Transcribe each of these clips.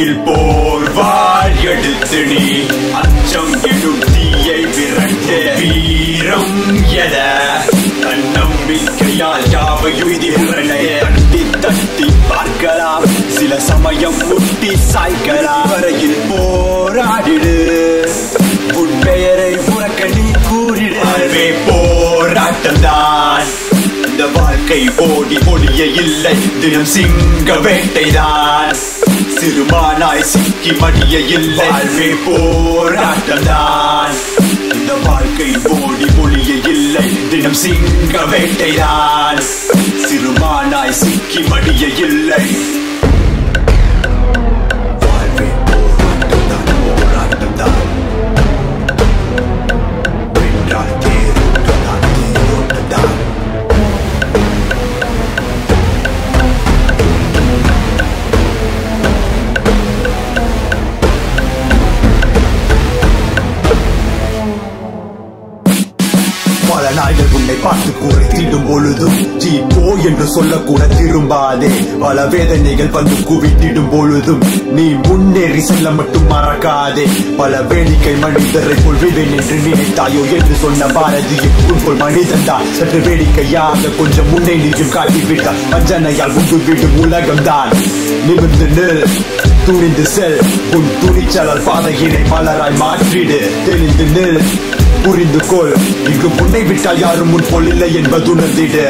கையில் போர் வாள் எடுத்து நீ அச்சம் எனும் தீயை விரட்டு வீரம் என தன்னம்பிக்கையால் யாவையும் திரளே தட்டி தட்டி பார்க்கலாம் சில சமயம் முட்டி சாய்க்கலாம் வரையில் போராடிடு உன் பெயரை உனக்கு நீ கூறிடு போராட்டம் தான் இந்த வாழ்க்கை ஓடி ஒளிய இல்லை தினம் சிங்க வேட்டைதான் சிறுமானாய் சிக்கி மடிய இல்லை வாழ்வே போராட்டம் தான் இந்த வாழ்க்கை ஓடி ஒளிய இல்லை தினம் சிங்க வேட்டைதான் சிறுமானாய் சிக்கி மடிய இல்லை வாழ்வே போராட்டம் தான் போராட்டம் தான் வென்றால் தேரோட்டம் தான் தேரோட்டம் தான் பல நாள்கள் உன்னை பார்த்து குறைத்திடும் பொழுதும் ஜி போ என்று சொல்லக்கூட திரும்பாதே பல வேதனைகள் வந்து குவித்திடும் பொழுதும் நீ முன்னேறி செல்ல மட்டும் மறக்காதே பல வேடிக்கை மனிதரை கொள்வேன் என்று நினைத்தாயோ என்று சொன்ன பாரதி உன்கொள் மனிதன் தான் சற்று வேடிக்கையாக கொஞ்சம் முன்னே நீயும் காட்டிவிட்டால் வஞ்சனையால் உண்டு விடும் உலகம்தான் நிமிர்ந்து நில் துணிந்து செல் உன் துணிச்சலால் பாதையினை மலராய் மாற்றிடு தெளிந்து நில் புரிந்து கொள் இங்கு முன்னை விட்டால் யாரும் முன் போல் இல்லை என்பது உணர்ந்திடு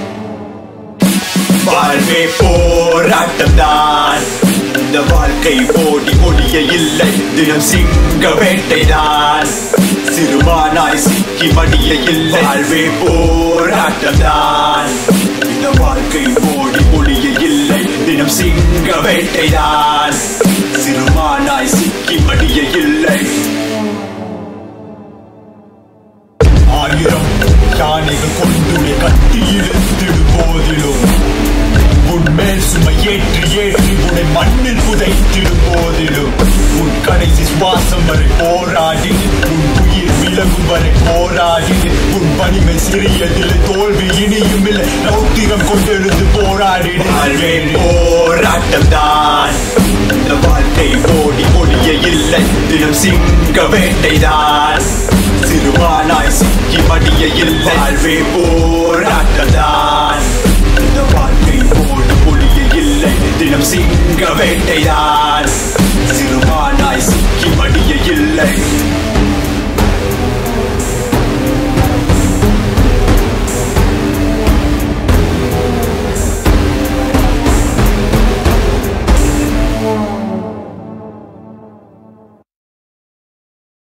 வாழ்வே போராட்டம் தான் இந்த வாழ்க்கை ஓடி ஒடிய இல்லை தினம் சிங்க வேட்டைதான் சிறுமானாய் சிக்கி மடிய இல்லை வாழ்வே போராட்டம் தான் இந்த வாழ்க்கை ஓடி ஒளிய இல்லை தினம் சிங்க வேட்டைதான் சிறுமானாய் சிக்கி மடிய இல்லை ஆயிரம் யானைகள் கொண்டுடைய கட்டி இழுத்திடும் போதிலும் உன் மேல் சுமை ஏற்றி ஏற்றி உன்னை மண்ணில் புதைத்திடும் போதிலும் உன் கடைசி சுவாசம் வரை போராடி உன் உயிர் விலகும் வரை போராடி உன் வலிமை சிறியதில் தோல்வி இனியும் இல்லை ரௌத்திரம் கொண்டெழுந்து போராடிடு போராட்டம் தான் இந்த வாழ்க்கை ஓடி ஒளிய இல்லை தினம் சிங்க வேட்டைதான் சிறுவானாய் சிக்கி மடிய இல்லை வாழ்வே போராட்டதான் இந்த வாழ்க்கை ஓடு ஒளிய இல்லை தினம் சிங்க வேட்டைதான்